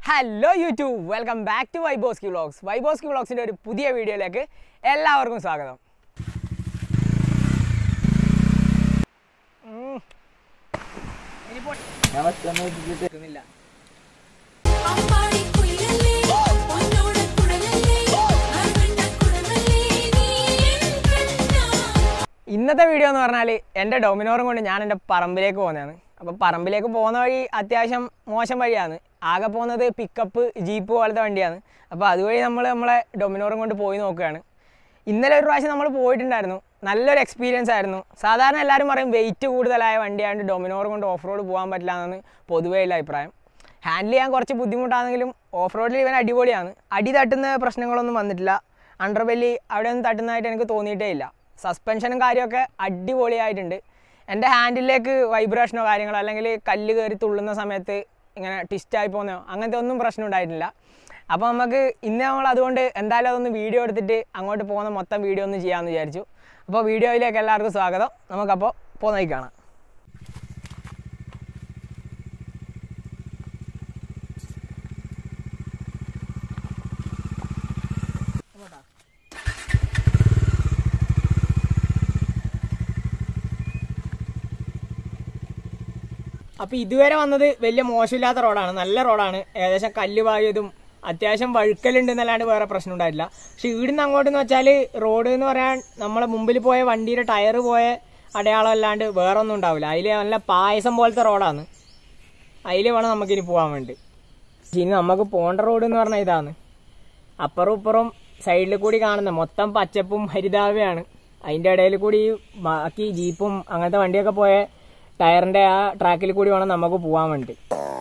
Hello YouTube welcome back to Vibosky vlogs Vibosky വ്ളോഗ്സിൻ്റെ ഒരു പുതിയ വീഡിയോയിലേക്ക് എല്ലാവർക്കും സ്വാഗതം ഉം. ഇനിയിപ്പോൾ കേൾക്കുന്നില്ല. അമ്പാടി കുയിലല്ലേ പൊന്നോട് കുടലല്ലേ അരുവണ്ണ കുടമല്ലേ നീ എൻ കണ്ണാ ഇന്നത്തെ വീഡിയോ എന്ന് പറഞ്ഞാൽ എൻ്റെ ഡൊമിനോറും കൊണ്ട് ഞാൻ എൻ്റെ പറമ്പിലേക്ക് പോകുന്നതാണ് അപ്പോൾ പറമ്പിലേക്ക് പോകുന്ന വഴി അത്യാവശ്യം മോശം വഴിയാണ് ആകെ പോകുന്നത് പിക്കപ്പ് ജീപ്പ് പോലത്തെ വണ്ടിയാണ് അപ്പോൾ അതുവഴി നമ്മൾ നമ്മളെ ഡൊമിനോറും കൊണ്ട് പോയി നോക്കുകയാണ് ഇന്നലെ ഒരു പ്രാവശ്യം നമ്മൾ പോയിട്ടുണ്ടായിരുന്നു നല്ലൊരു എക്സ്പീരിയൻസ് ആയിരുന്നു സാധാരണ എല്ലാവരും പറയും വെയിറ്റ് കൂടുതലായ വണ്ടിയായതുകൊണ്ട് ഡൊമിനോറും കൊണ്ട് ഓഫ് റോഡ് പോകാൻ പറ്റില്ല എന്നാണ് പൊതുവെയുള്ള അഭിപ്രായം ഹാൻഡിൽ ചെയ്യാൻ കുറച്ച് ബുദ്ധിമുട്ടാണെങ്കിലും ഓഫ് റോഡിൽ ഇവൻ അടിപൊളിയാണ് അടി തട്ടുന്ന പ്രശ്നങ്ങളൊന്നും വന്നിട്ടില്ല അണ്ടർബെല്ലി അവിടെ ഒന്നും തട്ടുന്നതായിട്ട് എനിക്ക് തോന്നിയിട്ടേ ഇല്ല സസ്പെൻഷനും കാര്യമൊക്കെ അടിപൊളിയായിട്ടുണ്ട് എൻ്റെ ഹാൻഡിലേക്ക് വൈബ്രേഷനോ കാര്യങ്ങളോ അല്ലെങ്കിൽ കല്ല് കയറി തുള്ളുന്ന സമയത്ത് ഇങ്ങനെ ട്വിസ്റ്റായി പോകുന്നോ അങ്ങനത്തെ ഒന്നും പ്രശ്നം ഉണ്ടായിട്ടില്ല അപ്പോൾ നമുക്ക് ഇന്ന് നമ്മൾ അതുകൊണ്ട് എന്തായാലും അതൊന്ന് വീഡിയോ എടുത്തിട്ട് അങ്ങോട്ട് പോകുന്ന മൊത്തം വീഡിയോ ഒന്ന് ചെയ്യാമെന്ന് വിചാരിച്ചു അപ്പോൾ വീഡിയോയിലേക്ക് എല്ലാവർക്കും സ്വാഗതം നമുക്കപ്പോൾ പോകുന്നതായി കാണാം അപ്പോൾ ഇതുവരെ വന്നത് വലിയ മോശമില്ലാത്ത റോഡാണ് നല്ല റോഡാണ് ഏകദേശം കല്ല് പായതും അത്യാവശ്യം വഴുക്കലുണ്ട് എന്നല്ലാണ്ട് വേറെ പ്രശ്നം ഉണ്ടായിട്ടില്ല പക്ഷെ ഇവിടുന്ന് അങ്ങോട്ടെന്ന് വെച്ചാൽ റോഡ് എന്ന് പറയാൻ നമ്മളെ മുമ്പിൽ പോയ വണ്ടിയുടെ ടയർ പോയ അടയാളം അല്ലാണ്ട് വേറെ ഒന്നും ഉണ്ടാവില്ല അതിൽ നല്ല പായസം പോലത്തെ റോഡാണ് അതിൽ വേണം നമുക്കിനി പോകാൻ വേണ്ടി ഇനി നമുക്ക് പോകേണ്ട റോഡ് എന്ന് പറഞ്ഞാൽ ഇതാണ് അപ്പുറം ഇപ്പുറം സൈഡിൽ കൂടി കാണുന്ന മൊത്തം പച്ചപ്പും ഹരിതാവയാണ് അതിൻ്റെ ഇടയിൽ കൂടി ഈ ബാക്കി ജീപ്പും അങ്ങനത്തെ വണ്ടിയൊക്കെ പോയ ടയറിന്റെ ആ ട്രാക്കിൽ കൂടി വേണം നമുക്ക് പോകാൻ വേണ്ടി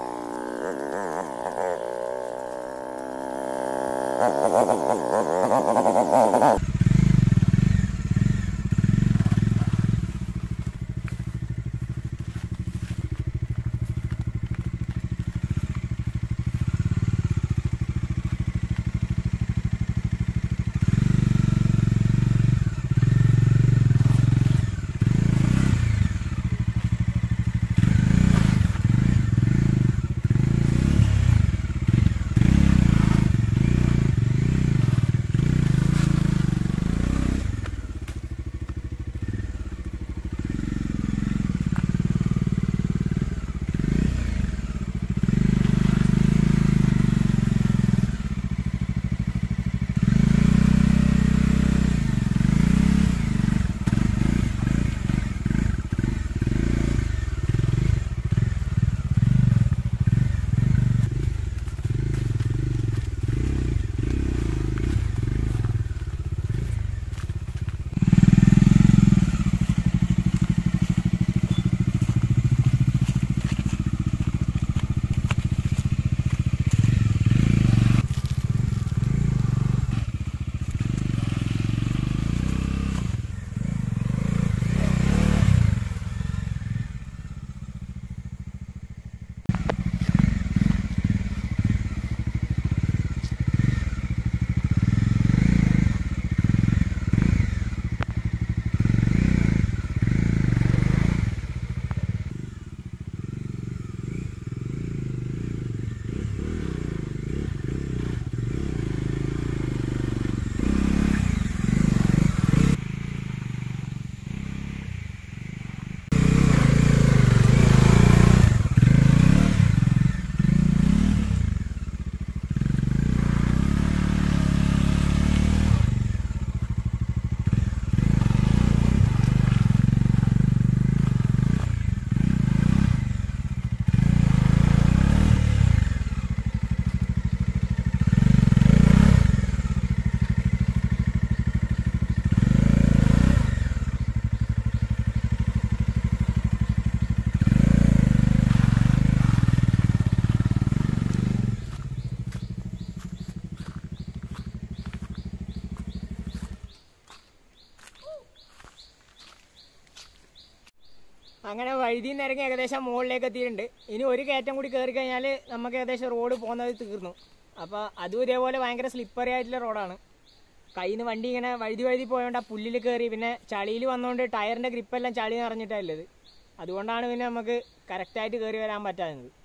അങ്ങനെ വഴുതി നിരങ്ങി ഏകദേശം മുകളിലേക്ക് എത്തിയിട്ടുണ്ട് ഇനി ഒരു കയറ്റം കൂടി കയറി കഴിഞ്ഞാൽ നമുക്ക് ഏകദേശം റോഡ് പോകുന്നത് തീർന്നു അപ്പോൾ അതും ഇതേപോലെ ഭയങ്കര സ്ലിപ്പറി ആയിട്ടുള്ള റോഡാണ് കയ്യിൽ നിന്ന് വണ്ടി ഇങ്ങനെ വഴുതി വഴുതി പോയോണ്ട് ആ പുല്ലിൽ കയറി പിന്നെ ചളിയിൽ വന്നുകൊണ്ട് ടയറിൻ്റെ ഗ്രിപ്പെല്ലാം ചളി നിറഞ്ഞിട്ടാണുള്ളത് അതുകൊണ്ടാണ് പിന്നെ നമുക്ക് കറക്റ്റായിട്ട് കയറി വരാൻ പറ്റാത്തത്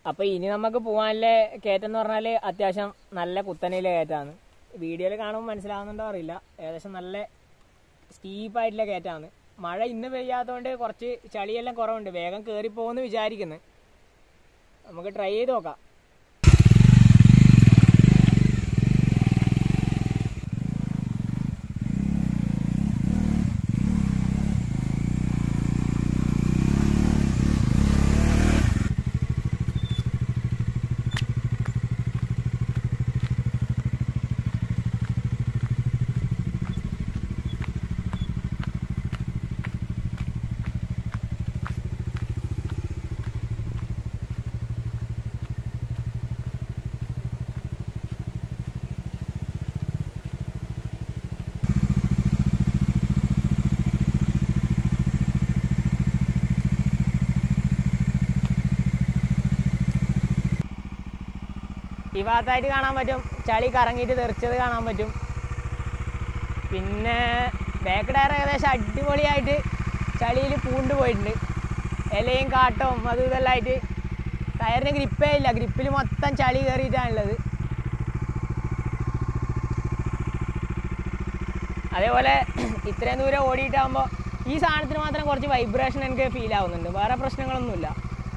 അപ്പോൾ ഇനി നമുക്ക് പോകാനുള്ള കയറ്റം എന്ന് പറഞ്ഞാൽ അത്യാവശ്യം നല്ല കുത്തനയിലെ കയറ്റമാണ് വീഡിയോയിൽ കാണുമ്പോൾ മനസ്സിലാവുന്നുണ്ടോ അറിയില്ല ഏകദേശം നല്ല സ്റ്റീപ്പായിട്ടുള്ള കയറ്റമാണ് മഴ ഇന്ന് പെയ്യാത്തതുകൊണ്ട് കുറച്ച് ചളിയെല്ലാം കുറവുണ്ട് വേഗം കയറി പോകുമെന്ന് വിചാരിക്കുന്നു നമുക്ക് ട്രൈ ചെയ്ത് നോക്കാം ഈ ഭാഗത്തായിട്ട് കാണാൻ പറ്റും ചളി കറങ്ങിയിട്ട് തെറിച്ചത് കാണാൻ പറ്റും പിന്നെ ബാക്ക് ടയർ ഏകദേശം അടിപൊളിയായിട്ട് ചളിയിൽ പൂണ്ട് പോയിട്ടുണ്ട് ഇലയും കാട്ടവും അതും ഇതെല്ലാം ആയിട്ട് ടയറിന് ഗ്രിപ്പേ ഇല്ല ഗ്രിപ്പിൽ മൊത്തം ചളി കയറിയിട്ടാണുള്ളത് അതേപോലെ ഇത്രയും ദൂരം ഓടിയിട്ടാകുമ്പോൾ ഈ സാധനത്തിന് മാത്രം കുറച്ച് വൈബ്രേഷൻ എനിക്ക് ഫീൽ ആവുന്നുണ്ട് വേറെ പ്രശ്നങ്ങളൊന്നുമില്ല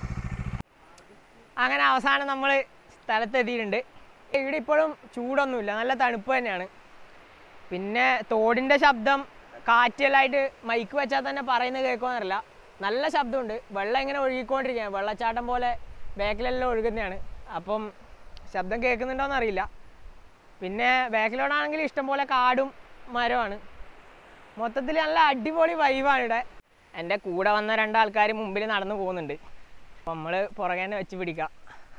അങ്ങനെ അവസാനം നമ്മൾ സ്ഥലത്തെത്തിയിട്ടുണ്ട് ഇവിടെ ഇപ്പോഴും ചൂടൊന്നുമില്ല നല്ല തണുപ്പ് തന്നെയാണ് പിന്നെ തോടിൻ്റെ ശബ്ദം കാറ്റെല്ലാമായിട്ട് മൈക്ക് വെച്ചാൽ തന്നെ പറയുന്നത് കേൾക്കുമെന്നറിയില്ല നല്ല ശബ്ദമുണ്ട് വെള്ളം ഇങ്ങനെ ഒഴുകിക്കൊണ്ടിരിക്കുകയാണ് വെള്ളച്ചാട്ടം പോലെ ബാക്കിലെല്ലാം ഒഴുകുന്നതാണ് അപ്പം ശബ്ദം കേൾക്കുന്നുണ്ടോയെന്ന് അറിയില്ല പിന്നെ ബാക്കിലോടാണെങ്കിൽ ഇഷ്ടംപോലെ കാടും മരമാണ് മൊത്തത്തിൽ നല്ല അടിപൊളി വൈവാണ് ഇവിടെ എൻ്റെ കൂടെ വന്ന രണ്ടാൾക്കാർ മുമ്പിൽ നടന്നു പോകുന്നുണ്ട് അപ്പം നമ്മൾ പുറകെ തന്നെ വെച്ച് പിടിക്കാം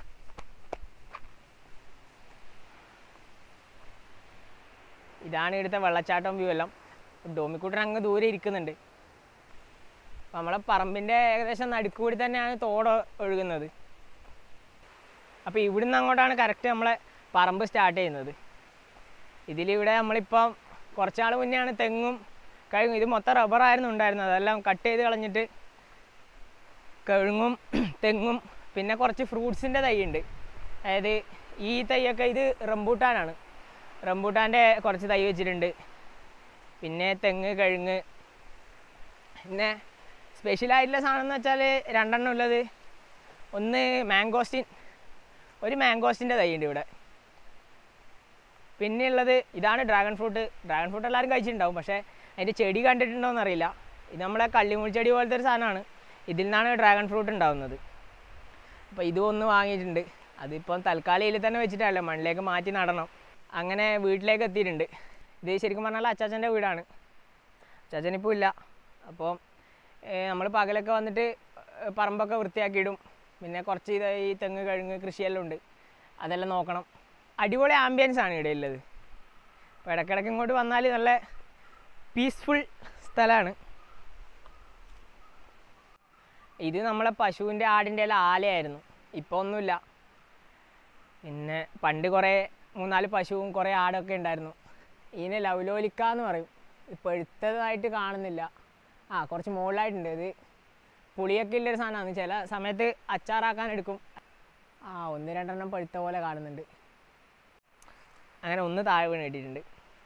ഇതാണ് ഇവിടുത്തെ വെള്ളച്ചാട്ടം വ്യൂ എല്ലാം ഡോമിക്കൂട്ടൻ അങ്ങ് ദൂരെ ഇരിക്കുന്നുണ്ട് അപ്പം നമ്മളെ പറമ്പിൻ്റെ ഏകദേശം നടുക്കൂടി തന്നെയാണ് തോട് ഒഴുകുന്നത് അപ്പോൾ ഇവിടുന്ന് അങ്ങോട്ടാണ് കറക്റ്റ് നമ്മളെ പറമ്പ് സ്റ്റാർട്ട് ചെയ്യുന്നത് ഇതിലിവിടെ നമ്മളിപ്പം കുറച്ചാൾ മുന്നെയാണ് തെങ്ങും കഴുകും ഇത് മൊത്തം റബ്ബറായിരുന്നു ഉണ്ടായിരുന്നത് അതെല്ലാം കട്ട് ചെയ്ത് കളഞ്ഞിട്ട് കഴുങ്ങും തെങ്ങും പിന്നെ കുറച്ച് ഫ്രൂട്ട്സിൻ്റെ തൈയുണ്ട് അതായത് ഈ തൈയൊക്കെ ഇത് റംബൂട്ടാനാണ് റംബൂട്ടാൻ്റെ കുറച്ച് തൈ വെച്ചിട്ടുണ്ട് പിന്നെ തെങ്ങ് കഴുങ്ങ് പിന്നെ സ്പെഷ്യലായിട്ടുള്ള സാധനം എന്ന് വെച്ചാൽ രണ്ടെണ്ണം ഉള്ളത് ഒന്ന് മാംഗോസ്റ്റിൻ ഒരു മാംഗോസ്റ്റിൻ്റെ തൈ ഉണ്ട് ഇവിടെ പിന്നെ ഉള്ളത് ഇതാണ് ഡ്രാഗൺ ഫ്രൂട്ട് ഡ്രാഗൺ ഫ്രൂട്ട് എല്ലാവരും കഴിച്ചിട്ടുണ്ടാവും പക്ഷേ അതിൻ്റെ ചെടി കണ്ടിട്ടുണ്ടോ എന്നറിയില്ല ഇത് നമ്മളെ കള്ളിമുൾ ചെടി പോലത്തെ ഒരു സാധനമാണ് ഇതിൽ നിന്നാണ് ഡ്രാഗൺ ഫ്രൂട്ട് ഉണ്ടാവുന്നത് അപ്പോൾ ഇതും ഒന്ന് വാങ്ങിയിട്ടുണ്ട് അതിപ്പം തൽക്കാലം ഇതിൽ തന്നെ വെച്ചിട്ടല്ല മണ്ണിലേക്ക് മാറ്റി നടണം അങ്ങനെ വീട്ടിലേക്ക് എത്തിയിട്ടുണ്ട് ഇത് ശരിക്കും പറഞ്ഞാൽ അച്ചാച്ചൻ്റെ വീടാണ് അച്ചാച്ചനിപ്പോൾ ഇല്ല അപ്പോൾ നമ്മൾ പകലൊക്കെ വന്നിട്ട് ഏഹ് പറമ്പൊക്കെ വൃത്തിയാക്കിയിടും പിന്നെ കുറച്ച് ഇത് ഈ തെങ്ങ് കഴുങ്ങ് കൃഷിയെല്ലാം ഉണ്ട് അതെല്ലാം നോക്കണം അടിപൊളി ആംബിയൻസ് ആണ് ഇവിടെ ഉള്ളത് അപ്പോൾ ഇടയ്ക്കിടയ്ക്ക് ഇങ്ങോട്ട് വന്നാൽ നല്ല പീസ്ഫുൾ സ്ഥലമാണ് ഇത് നമ്മളെ പശുവിൻ്റെ ആടിൻ്റെ എല്ലാം ആലയായിരുന്നു ഇപ്പോൾ ഒന്നുമില്ല പിന്നെ പണ്ട് കുറേ മൂന്നാല് പശുവും കുറേ ആടൊക്കെ ഉണ്ടായിരുന്നു ഇതിനെ ലവലോലിക്ക എന്ന് പറയും ഇപ്പോൾ എടുത്തതായിട്ട് കാണുന്നില്ല ആ കുറച്ച് മുകളിലായിട്ടുണ്ട് ഇത് പുളിയൊക്കെ ഉള്ളൊരു സാധനമാണ് ചില സമയത്ത് അച്ചാറാക്കാൻ എടുക്കും ആ ഒന്ന് രണ്ടെണ്ണം പഴുത്ത പോലെ കാണുന്നുണ്ട് അങ്ങനെ ഒന്ന് താഴെ വീണ് കിട്ടിയിട്ടുണ്ട്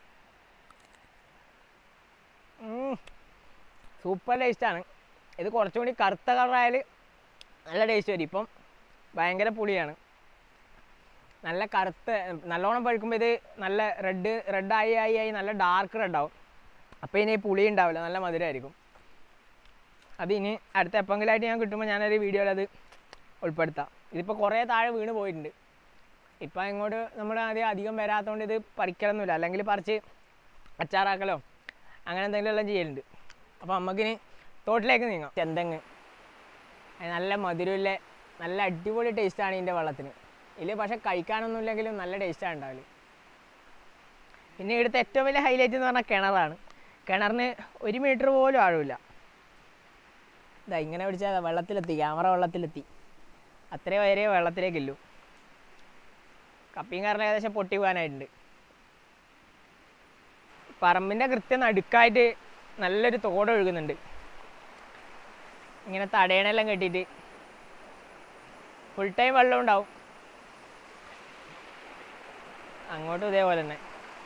സൂപ്പർ ടേസ്റ്റാണ് ഇത് കുറച്ചും കൂടി കറുത്ത കളറായാൽ നല്ല ടേസ്റ്റ് വരും ഇപ്പം ഭയങ്കര പുളിയാണ് നല്ല കറുത്ത നല്ലോണം പഴുക്കുമ്പോൾ ഇത് നല്ല റെഡ് റെഡ് ആയി ആയി ആയി നല്ല ഡാർക്ക് റെഡ് ആവും അപ്പോൾ ഇനി പുളി ഉണ്ടാവില്ല നല്ല മധുരമായിരിക്കും അത് ഇനി അടുത്ത എപ്പെങ്കിലായിട്ട് ഞാൻ കിട്ടുമ്പോൾ ഞാനൊരു വീഡിയോയിൽ അത് ഉൾപ്പെടുത്താം ഇതിപ്പോൾ കുറേ താഴെ വീണ് പോയിട്ടുണ്ട് ഇപ്പം ഇങ്ങോട്ട് നമ്മൾ ആദ്യം അധികം വരാത്തതുകൊണ്ട് ഇത് പറിക്കലൊന്നുമില്ല അല്ലെങ്കിൽ പറിച്ച് അച്ചാറാക്കലോ അങ്ങനെ എന്തെങ്കിലും എല്ലാം ചെയ്യലുണ്ട് അപ്പോൾ നമുക്കിനി തോട്ടിലേക്ക് നീങ്ങാം ചെന്തെങ്ങ് അത് നല്ല മധുരമില്ല നല്ല അടിപൊളി ടേസ്റ്റാണ് ഇതിൻ്റെ വെള്ളത്തിന് ഇതിൽ പക്ഷേ കഴിക്കാനൊന്നും ഇല്ലെങ്കിലും നല്ല ടേസ്റ്റാണ് ഉണ്ടാവല് പിന്നെ ഇവിടുത്തെ ഏറ്റവും വലിയ ഹൈലൈറ്റ് എന്ന് പറഞ്ഞാൽ കിണറാണ് കിണറിന് ഒരു മീറ്റർ പോലും ആഴമില്ല ഇതാ ഇങ്ങനെ പിടിച്ചാൽ വെള്ളത്തിലെത്തി ക്യാമറ വെള്ളത്തിലെത്തി അത്രയും വരെ വെള്ളത്തിലേക്കില്ലു കപ്പിയും കാരണം ഏകദേശം പൊട്ടി പോകാനായിട്ടുണ്ട് പറമ്പിൻ്റെ കൃത്യം നടുക്കായിട്ട് നല്ലൊരു തോട് ഒഴുകുന്നുണ്ട് ഇങ്ങനെ തടയണെല്ലാം കെട്ടിയിട്ട് ഫുൾ ടൈം വെള്ളം ഉണ്ടാവും അങ്ങോട്ടും ഇതേപോലെ തന്നെ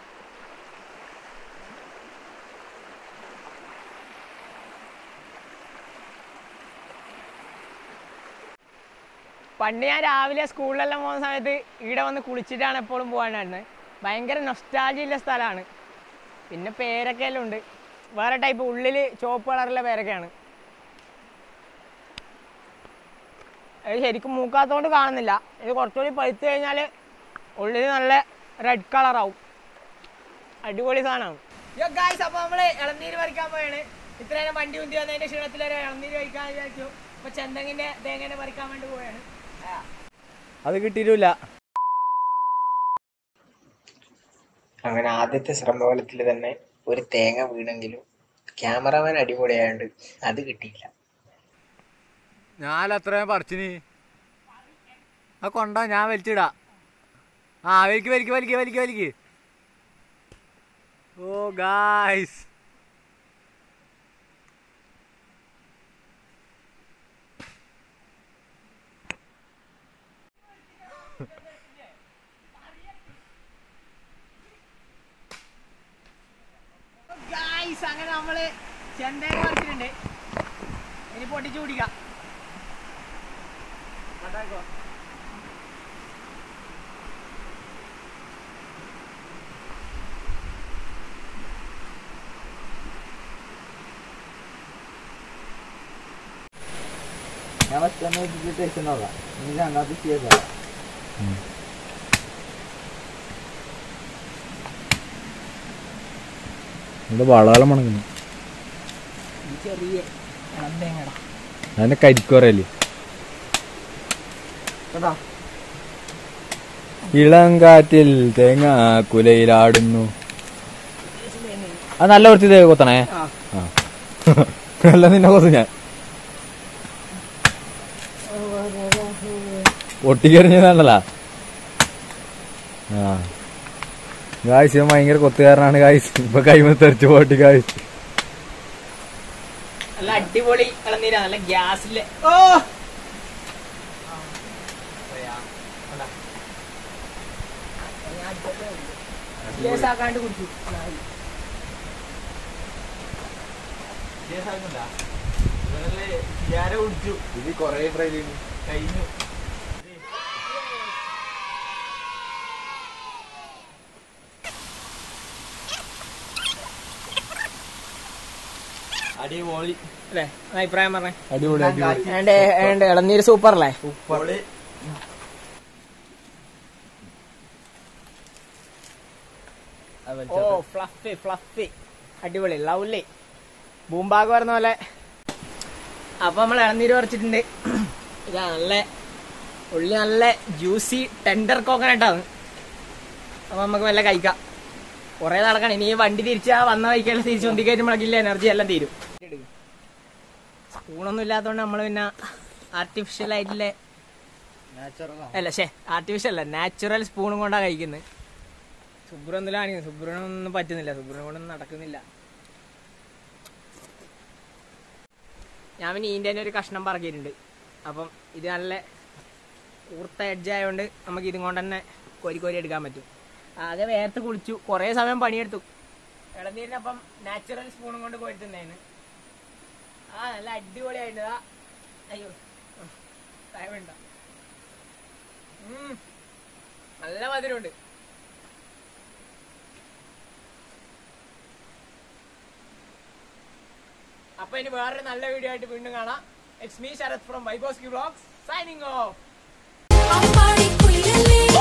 പണ്ട് ഞാൻ രാവിലെ സ്കൂളിലെല്ലാം പോകുന്ന സമയത്ത് ഇവിടെ വന്ന് കുളിച്ചിട്ടാണ് എപ്പോഴും പോകാണ്ടായിരുന്നത് ഭയങ്കര നൊസ്റ്റാൾജിയുള്ള സ്ഥലമാണ് പിന്നെ പേരൊക്കെ എല്ലാം ഉണ്ട് വേറെ ടൈപ്പ് ഉള്ളിൽ ചുവപ്പ് കളറിലെ പേരൊക്കെയാണ് ഇത് ശരിക്കും മൂക്കാത്തോണ്ട് കാണുന്നില്ല ഇത് കുറച്ചുകൂടി പഴുത്ത് കഴിഞ്ഞാൽ ഉള്ളിൽ നല്ല റെഡ് കളറാവും അടിപൊളി സാധനമാണ് യോ ഗായ്സ് അപ്പോൾ നമ്മൾ ഇളനീര് പറിക്കാൻ പോയാണ് ഇത്രയും വണ്ടി ഉന്തി വന്നതിൻ്റെ ക്ഷീണത്തിൽ ഒരു ഇളനീര് കഴിക്കാൻ വിചാരിച്ചു അപ്പോൾ ചെന്തങ്ങിൻ്റെ തേങ്ങനെ പറിക്കാൻ വേണ്ടി പോവുകയാണ് അത് കിട്ടിയിട്ടില്ല അങ്ങനെ ആദ്യത്തെ ശ്രമഫലത്തിൽ തന്നെ ഒരു തേങ്ങ വീണെങ്കിലും ക്യാമറമാൻ അടിപൊളിയായോണ്ട് അത് കിട്ടിയില്ല ഞാൻ അത്രയും പറിച്ചിനി ആ കൊണ്ട ഞാൻ വലിച്ചിടാ ആ വലിക്ക് വലിക്ക് വലിക്ക് വലിക്ക് വലിക്ക് ഓ ഗായ്സ് ഗായ്സ് അങ്ങനെ നമ്മള് ചെന്തേങ്ങ പറിച്ചിട്ടുണ്ട് ഇനി പൊട്ടിച്ചു കുടിക്കാം ഞാൻ വെച്ചാൽ ടേസ്റ്റ് നോക്കാം നീ രണ്ടാമത്തെ ചെയ്താ ഇത് വളവെള്ളം മണക്കുന്നു ഈ ചെറിയ ഇളം തേങ്ങടാ അതിന്റെ കരിക്കുറയല്ലേ കേട്ടോ ഇളം കാറ്റിൽ തേങ്ങ കുലയിലാടുന്നു അത് നല്ല വൃത്തി തേ കൊത്തണേ ആ ആ നല്ല നിന്നെ കൊത്തു ഞാൻ പൊട്ടിക്കരിഞ്ഞതാണല്ലോ ആ ഗായ്സ് ഇവൻ ഭയങ്കര കൊത്തുകാരനാണ് ഗായ്സ് ഇപ്പൊ കൈമ തെറിച്ച് പോട്ടി ഗായ്സ് നല്ല അടിപൊളി ഇളനീരാ നല്ല ഗ്യാസില് ഓ ഗ്യാസാക്കാണ്ട് കുടിച്ചു ഇത് കൊറേ ഫ്രൈ കഴിഞ്ഞു അടിപൊളി അല്ലേ അഭിപ്രായം പറഞ്ഞേ അടിപൊളി അടിപൊളി ഏണ്ട് ഏണ്ട് ഇളനീര് സൂപ്പർ അല്ലേ ഉപ്പളി ഓ ഫ്ലഫി ഫ്ലഫി അടിപൊളി ലവ്ലി ബൂമ്പാഗ് പറഞ്ഞ പോലെ അപ്പൊ നമ്മൾ ഇളനീര് പറിച്ചിട്ടുണ്ട് ഇതാ നല്ല ഉള്ളി നല്ല ജ്യൂസി ടെൻഡർ കോക്കനട്ടാണ് അപ്പൊ നമുക്ക് വല്ല കഴിക്കാം കുറെ നടക്കണം ഇനി ഈ വണ്ടി തിരിച്ചാ വന്ന വഴിക്കെല്ലാം തിരിച്ചു കൊണ്ടി കയറ്റുമ്പോഴേക്കില്ല എനർജി എല്ലാം തീരും സ്പൂണൊന്നും ഇല്ലാത്തതുകൊണ്ട് നമ്മൾ പിന്നെ ആർട്ടിഫിഷ്യൽ ആയിട്ടുള്ള അല്ല ശേ ആർട്ടിഫിഷ്യൽ അല്ല നാച്ചുറൽ സ്പൂണും കൊണ്ടാണ് കഴിക്കുന്നത് സുബ്രൊന്നിലാണ് സുബ്രനൊന്നും പറ്റുന്നില്ല സുബ്രനെ കൊണ്ടൊന്നും നടക്കുന്നില്ല ഞാൻ പിന്നെ ഇതിൻ്റെ തന്നെ ഒരു കഷ്ണം പറക്കിയിട്ടുണ്ട് അപ്പം ഇത് നല്ല ഊർത്ത എഡ്ജ് ആയതുകൊണ്ട് നമുക്ക് ഇതും കൊണ്ട് തന്നെ കോരി കോരി എടുക്കാൻ പറ്റും ആകെ വേർത്ത് കുളിച്ചു കുറേ സമയം പണിയെടുത്തു ഇളനീരിനപ്പം നാച്ചുറൽ സ്പൂണും കൊണ്ട് പോയിട്ടുണ്ടായിരുന്നു ആ നല്ല അടിപൊളിയായിട്ട് ദാ. അയ്യോ വേണ്ട നല്ല മധുരമുണ്ട് അപ്പൊ ഇനി വേറൊരു നല്ല വീഡിയോ ആയിട്ട് വീണ്ടും കാണാം it's me Sharath from Vibosky vlogs signing off അമ്പാടി കുയിലല്ലേ